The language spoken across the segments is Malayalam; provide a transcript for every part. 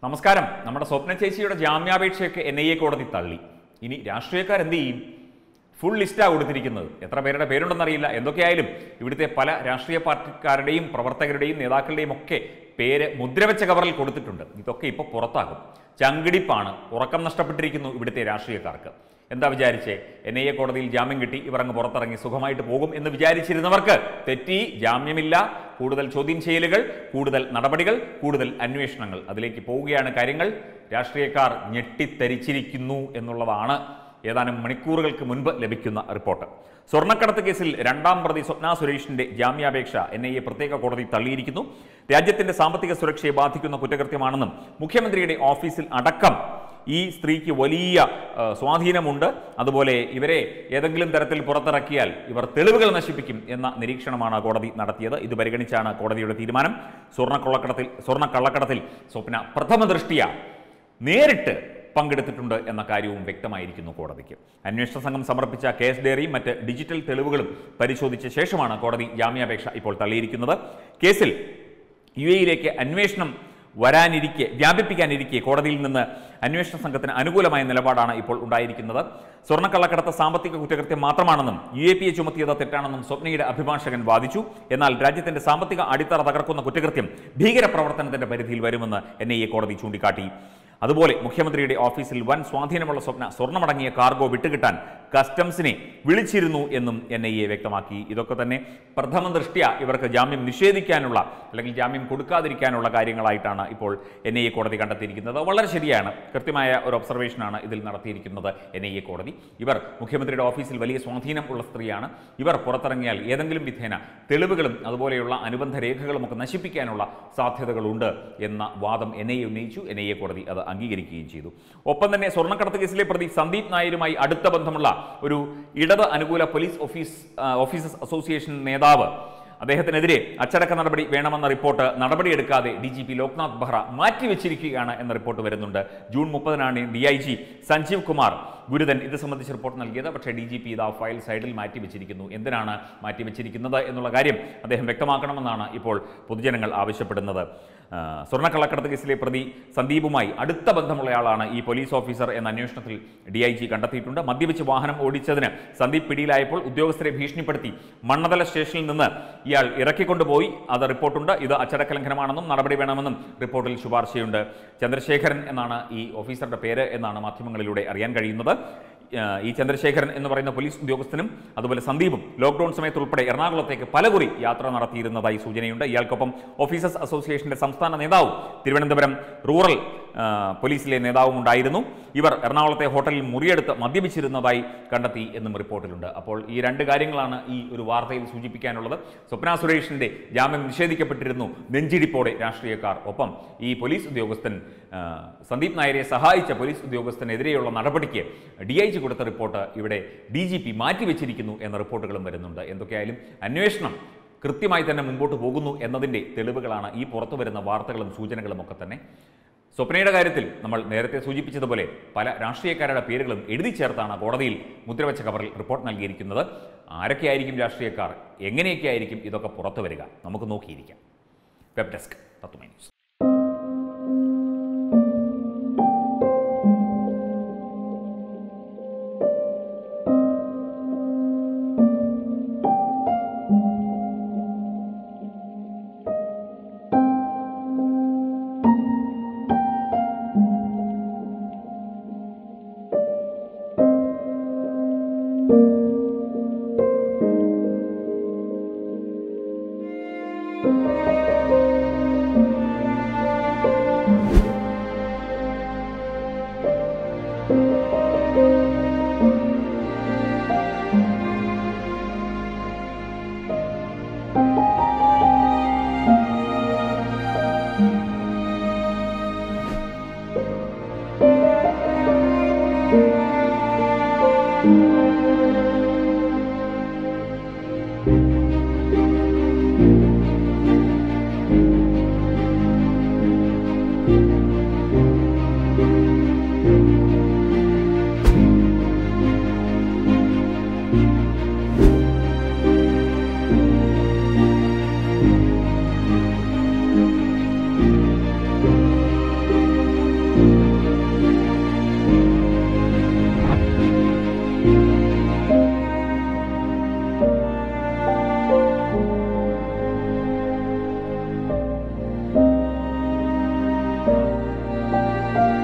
നമസ്കാരം നമ്മുടെ സ്വപ്ന ചേച്ചിയുടെ ജാമ്യാപേക്ഷയൊക്കെ എൻ ഐ എ കോടതി തള്ളി ഇനി രാഷ്ട്രീയക്കാർ എന്ത് ചെയ്യും ഫുൾ ലിസ്റ്റാണ് കൊടുത്തിരിക്കുന്നത് എത്ര പേരുടെ പേരുണ്ടെന്നറിയില്ല എന്തൊക്കെയായാലും ഇവിടുത്തെ പല രാഷ്ട്രീയ പാർട്ടിക്കാരുടെയും പ്രവർത്തകരുടെയും നേതാക്കളുടെയും ഒക്കെ പേര് മുദ്രവെച്ച കവറിൽ കൊടുത്തിട്ടുണ്ട് ഇതൊക്കെ ഇപ്പോൾ പുറത്താകും ചങ്കിടിപ്പാണ് ഉറക്കം നഷ്ടപ്പെട്ടിരിക്കുന്നു ഇവിടുത്തെ രാഷ്ട്രീയക്കാർക്ക് എന്താ വിചാരിച്ചേ എൻ ഐ എ കോടതിയിൽ ജാമ്യം കിട്ടി ഇവർ അങ്ങ് പുറത്തിറങ്ങി സുഖമായിട്ട് പോകും എന്ന് വിചാരിച്ചിരുന്നവർക്ക് തെറ്റി ജാമ്യമില്ല കൂടുതൽ ചോദ്യം ചെയ്യലുകൾ കൂടുതൽ നടപടികൾ കൂടുതൽ അന്വേഷണങ്ങൾ അതിലേക്ക് പോവുകയാണ് കാര്യങ്ങൾ രാഷ്ട്രീയക്കാർ ഞെട്ടിത്തരിച്ചിരിക്കുന്നു എന്നുള്ളതാണ് ഏതാനും മണിക്കൂറുകൾക്ക് മുൻപ് ലഭിക്കുന്ന റിപ്പോർട്ട് സ്വർണ്ണക്കടത്ത് കേസിൽ രണ്ടാം പ്രതി സ്വപ്ന സുരേഷിന്റെ ജാമ്യാപേക്ഷ എൻ ഐ എ പ്രത്യേക കോടതി തള്ളിയിരിക്കുന്നു രാജ്യത്തിന്റെ സാമ്പത്തിക സുരക്ഷയെ ബാധിക്കുന്ന കുറ്റകൃത്യമാണെന്നും മുഖ്യമന്ത്രിയുടെ ഓഫീസിൽ അടക്കം ഈ സ്ത്രീക്ക് വലിയ ആ, സ്വാധീനമുണ്ട് അതുപോലെ ഇവരെ ഏതെങ്കിലും തരത്തിൽ പുറത്തിറക്കിയാൽ ഇവർ തെളിവുകൾ നശിപ്പിക്കും എന്ന നിരീക്ഷണമാണ് കോടതി നടത്തിയത് ഇത് പരിഗണിച്ചാണ് കോടതിയുടെ തീരുമാനം സ്വർണ്ണക്കൊള്ളക്കടത്തിൽ സ്വർണ്ണക്കള്ളക്കടത്തിൽ സ്വപ്ന പ്രഥമ ദൃഷ്ടിയ നേരിട്ട് പങ്കെടുത്തിട്ടുണ്ട് എന്ന കാര്യവും വ്യക്തമായിരിക്കുന്നു കോടതിക്ക് അന്വേഷണ സംഘം സമർപ്പിച്ച കേസ് ഡയറിയും മറ്റ് ഡിജിറ്റൽ തെളിവുകളും പരിശോധിച്ച ശേഷമാണ് കോടതി ജാമ്യാപേക്ഷ ഇപ്പോൾ തള്ളിയിരിക്കുന്നത് കേസിൽ യു എയിലേക്ക് അന്വേഷണം വരാനിരിക്കെ വ്യാപിപ്പിക്കാനിരിക്കെ കോടതിയിൽ നിന്ന് അന്വേഷണ സംഘത്തിന് അനുകൂലമായ നിലപാടാണ് ഇപ്പോൾ ഉണ്ടായിരിക്കുന്നത് സ്വർണ്ണക്കള്ളക്കടത്ത് സാമ്പത്തിക കുറ്റകൃത്യം മാത്രമാണെന്നും യു എ പി എ ചുമത്തിയത് തെറ്റാണെന്നും സ്വപ്നയുടെ അഭിഭാഷകൻ വാദിച്ചു എന്നാൽ രാജ്യത്തിന്റെ സാമ്പത്തിക അടിത്തറ തകർക്കുന്ന കുറ്റകൃത്യം ഭീകരപ്രവർത്തനത്തിന്റെ പരിധിയിൽ വരുമെന്ന് എൻ ഐ എ കോടതി ചൂണ്ടിക്കാട്ടി അതുപോലെ മുഖ്യമന്ത്രിയുടെ ഓഫീസിൽ വൻ സ്വാധീനമുള്ള സ്വപ്ന സ്വർണ്ണമടങ്ങിയ കാർഗോ വിട്ടുകിട്ടാൻ കസ്റ്റംസിനെ വിളിച്ചിരുന്നു എന്നും എൻ ഐ എ വ്യക്തമാക്കി ഇതൊക്കെ തന്നെ പ്രഥമ ദൃഷ്ട്യ ഇവർക്ക് ജാമ്യം നിഷേധിക്കാനുള്ള അല്ലെങ്കിൽ ജാമ്യം കൊടുക്കാതിരിക്കാനുള്ള കാര്യങ്ങളായിട്ടാണ് ഇപ്പോൾ എൻ ഐ എ കോടതി കണ്ടെത്തിയിരിക്കുന്നത് വളരെ ശരിയാണ് കൃത്യമായ ഒരു ഒബ്സർവേഷനാണ് ഇതിൽ നടത്തിയിരിക്കുന്നത് എൻ ഐ എ കോടതി ഇവർ മുഖ്യമന്ത്രിയുടെ ഓഫീസിൽ വലിയ സ്വാധീനം ഉള്ള സ്ത്രീയാണ് ഇവർ പുറത്തിറങ്ങിയാൽ ഏതെങ്കിലും വിധേന തെളിവുകളും അതുപോലെയുള്ള അനുബന്ധ രേഖകളും ഒക്കെ നശിപ്പിക്കാനുള്ള സാധ്യതകളുണ്ട് എന്ന വാദം എൻ ഐ എ ഉന്നയിച്ചു എൻ ഐ എ കോടതി അത് അംഗീകരിക്കുകയും ചെയ്തു ഒപ്പം തന്നെ സ്വർണ്ണക്കടത്ത് കേസിലെ പ്രതി സന്ദീപ് നായരുമായി അടുത്ത ബന്ധമുള്ള ഒരു ഇടത് അനുകൂല പോലീസ് ഓഫീസ് ആ, ഓഫീസേഴ്സ് അസോസിയേഷൻ നേതാവ് അദ്ദേഹത്തിനെതിരെ അച്ചടക്ക നടപടി വേണമെന്ന റിപ്പോർട്ട് നടപടിയെടുക്കാതെ D G P Loknath Behera മാറ്റിവെച്ചിരിക്കുകയാണ് എന്ന റിപ്പോർട്ട് വരുന്നുണ്ട് ജൂൺ മുപ്പതിനാണ് D I G Sanjeev Kumar ഗുരുതൻ ഇത് സംബന്ധിച്ച് റിപ്പോർട്ട് നൽകിയത് പക്ഷേ ഡി ജി പി ഇത് ആ ഫയൽ സൈഡിൽ മാറ്റിവെച്ചിരിക്കുന്നു എന്തിനാണ് മാറ്റിവെച്ചിരിക്കുന്നത് എന്നുള്ള കാര്യം അദ്ദേഹം വ്യക്തമാക്കണമെന്നാണ് ഇപ്പോൾ പൊതുജനങ്ങൾ ആവശ്യപ്പെടുന്നത് ആ, സ്വർണ്ണക്കള്ളക്കടത്ത് കേസിലെ പ്രതി സന്ദീപുമായി അടുത്ത ബന്ധമുള്ളയാളാണ് ഈ പോലീസ് ഓഫീസർ എന്ന അന്വേഷണത്തിൽ ഡി ഐ ജി കണ്ടെത്തിയിട്ടുണ്ട് മദ്യപിച്ച് വാഹനം ഓടിച്ചതിന് സന്ദീപ് പിടിയിലായപ്പോൾ ഉദ്യോഗസ്ഥരെ ഭീഷണിപ്പെടുത്തി മണ്ണതല സ്റ്റേഷനിൽ നിന്ന് ഇയാൾ ഇറക്കിക്കൊണ്ടുപോയി അത് റിപ്പോർട്ടുണ്ട് ഇത് അച്ചടക്ക ലംഘനമാണെന്നും നടപടി വേണമെന്നും റിപ്പോർട്ടിൽ ശുപാർശയുണ്ട് ചന്ദ്രശേഖരൻ എന്നാണ് ഈ ഓഫീസറുടെ പേര് എന്നാണ് മാധ്യമങ്ങളിലൂടെ അറിയാൻ കഴിയുന്നത് ആ, ഈ ചന്ദ്രശേഖരൻ എന്ന് പറയുന്ന പോലീസ് ഉദ്യോഗസ്ഥനും അതുപോലെ സന്ദീപും ലോക്ക്ഡൌൺ സമയത്ത് ഉൾപ്പെടെ എറണാകുളത്തേക്ക് പലകുറി യാത്ര നടത്തിയിരുന്നതായി സൂചനയുണ്ട് ഇയാൾക്കൊപ്പം ഓഫീസേഴ്സ് അസോസിയേഷന്റെ സംസ്ഥാന നേതാവും തിരുവനന്തപുരം റൂറൽ ആ, പോലീസിലെ നേതാവും ഉണ്ടായിരുന്നു ഇവർ എറണാകുളത്തെ ഹോട്ടലിൽ മുറിയെടുത്ത് മദ്യപിച്ചിരുന്നതായി കണ്ടെത്തി എന്നും റിപ്പോർട്ടിലുണ്ട് അപ്പോൾ ഈ രണ്ട് കാര്യങ്ങളാണ് ഈ ഒരു വാർത്തയിൽ സൂചിപ്പിക്കാനുള്ളത് സ്വപ്ന സുരേഷിന്റെ ജാമ്യം നിഷേധിക്കപ്പെട്ടിരുന്നു നെഞ്ചിടിപ്പോടെ രാഷ്ട്രീയക്കാർ ഒപ്പം ഈ പോലീസ് ഉദ്യോഗസ്ഥൻ ആ, സന്ദീപ് നായരെ സഹായിച്ച പോലീസ് ഉദ്യോഗസ്ഥനെതിരെയുള്ള നടപടിക്ക് ഡി ഐ ജി കൊടുത്ത റിപ്പോർട്ട് ഇവിടെ ഡി ജി പി മാറ്റിവെച്ചിരിക്കുന്നു എന്ന റിപ്പോർട്ടുകളും വരുന്നുണ്ട് എന്തൊക്കെയായാലും അന്വേഷണം കൃത്യമായി തന്നെ മുൻപോട്ട് പോകുന്നു എന്നതിൻ്റെ തെളിവുകളാണ് ഈ പുറത്തു വരുന്ന വാർത്തകളും സൂചനകളും ഒക്കെ തന്നെ സ്വപ്നയുടെ കാര്യത്തിൽ നമ്മൾ നേരത്തെ സൂചിപ്പിച്ചതുപോലെ പല രാഷ്ട്രീയക്കാരുടെ പേരുകളും എഴുതി ചേർത്താണ് കോടതിയിൽ മുദ്രവെച്ച കവറിൽ റിപ്പോർട്ട് നൽകിയിരിക്കുന്നത് ആരൊക്കെയായിരിക്കും രാഷ്ട്രീയക്കാർ എങ്ങനെയൊക്കെ ആയിരിക്കും ഇതൊക്കെ പുറത്തു വരിക നമുക്ക് നോക്കിയിരിക്കാം വെബ് ഡെസ്ക് തത്വമൈ ന്യൂസ്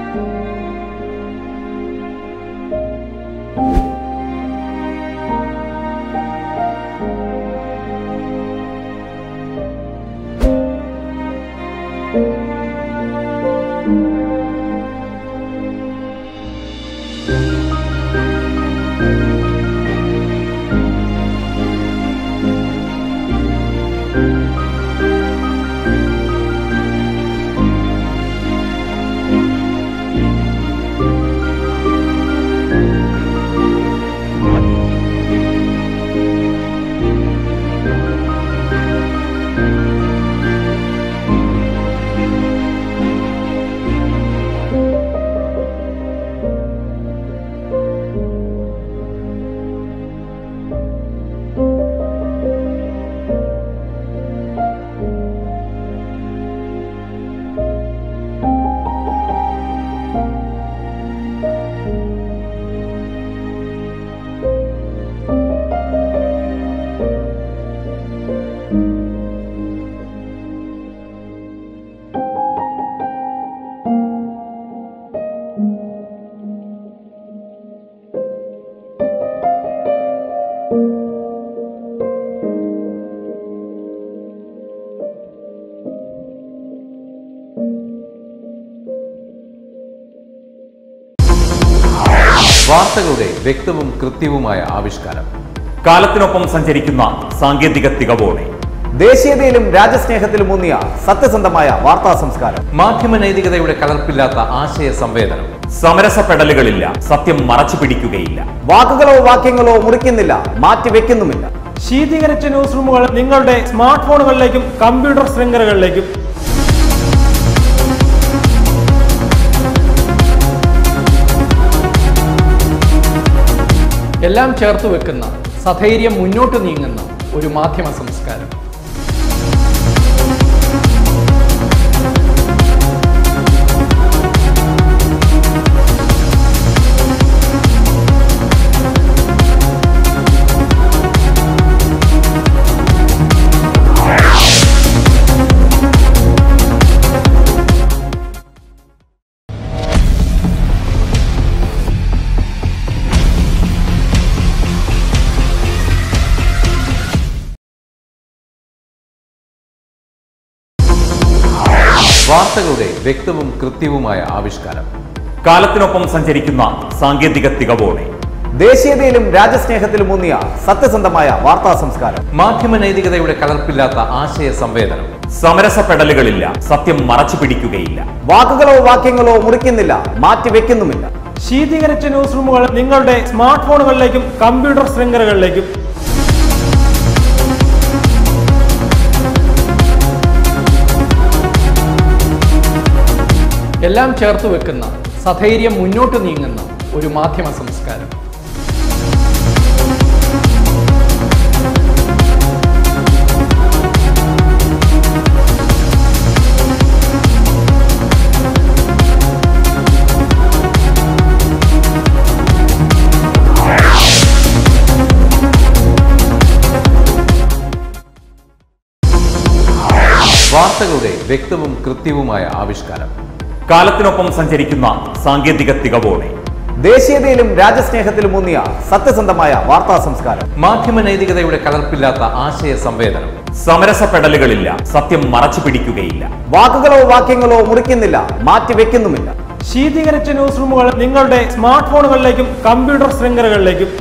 വാർത്തകളുടെ വ്യക്തവും കൃത്യവുമായ ആവിഷ്കാരം കാലത്തിനൊപ്പം സഞ്ചരിക്കുന്ന സാങ്കേതിക തികവോടെ ദേശീയതയിലും രാജ്യസ്നേഹത്തിലും ഊന്നിയ സത്യസന്ധമായ വാർത്താ സംസ്കാരം മാധ്യമ നൈതികതയുടെ കലർപ്പില്ലാത്ത ആശയ സംവേദനം സമരസപ്പെടലുകളില്ല സത്യം മറച്ചു പിടിക്കുകയില്ല വാക്കുകളോ വാക്യങ്ങളോ മുറിക്കുന്നില്ല മാറ്റിവെക്കുന്നുമില്ല ശീതീകരിച്ച ന്യൂസ് റൂമുകൾ നിങ്ങളുടെ സ്മാർട്ട് ഫോണുകളിലേക്കും കമ്പ്യൂട്ടർ ശൃംഖലകളിലേക്കും എല്ലാം ചേർത്ത് വെക്കുന്ന സധൈര്യം മുന്നോട്ട് നീങ്ങുന്ന ഒരു മാധ്യമ സംസ്കാരം വാർത്തകളുടെ വ്യക്തവും കൃത്യവുമായ ആവിഷ്കാരം കാലത്തിനൊപ്പം സഞ്ചരിക്കുന്ന സാങ്കേതിക തികവോടെ ദേശീയതയിലും രാജ്യസ്നേഹത്തിലും ഊന്നിയ സത്യസന്ധമായ വാർത്താ സംസ്കാരം മാധ്യമ നൈതികതയുടെ കലർപ്പില്ലാത്ത ആശയ സംവേദനം സമരസപ്പെടലുകളില്ല സത്യം മറച്ചു പിടിക്കുകയില്ല വാക്കുകളോ വാക്യങ്ങളോ മുറിക്കുന്നില്ല മാറ്റിവെക്കുന്നുമില്ല ശീതീകരിച്ച ന്യൂസ് റൂമുകൾ നിങ്ങളുടെ സ്മാർട്ട് ഫോണുകളിലേക്കും കമ്പ്യൂട്ടർ ശൃംഖലകളിലേക്കും എല്ലാം ചേർത്ത് വെക്കുന്ന സധൈര്യം മുന്നോട്ട് നീങ്ങുന്ന ഒരു മാധ്യമ സംസ്കാരം വാർത്തകളുടെ വ്യക്തവും കൃത്യവുമായ ആവിഷ്കാരം കാലത്തിനൊപ്പം സഞ്ചരിക്കുന്ന സാങ്കേതിക തികവോടെ ദേശീയതയിലും രാജ്യസ്നേഹത്തിലും ഊന്നിയ സത്യസന്ധമായ വാർത്താ സംസ്കാരം മാധ്യമ നൈതികതയുടെ കലർപ്പില്ലാത്ത ആശയ സംവേദനം സമരസപ്പെടലുകളില്ല സത്യം മറച്ചു പിടിക്കുകയില്ല വാക്കുകളോ വാക്യങ്ങളോ മുറിക്കുന്നില്ല മാറ്റിവെക്കുന്നുമില്ല ശീതീകരിച്ച ന്യൂസ് റൂമുകൾ നിങ്ങളുടെ സ്മാർട്ട് ഫോണുകളിലേക്കും കമ്പ്യൂട്ടർ ശൃംഖലകളിലേക്കും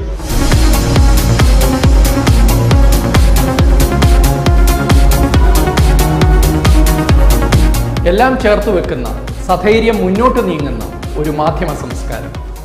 എല്ലാം ചേർത്ത് വെക്കുന്ന സധൈര്യം മുന്നോട്ട് നീങ്ങുന്ന ഒരു മാധ്യമ സംസ്കാരം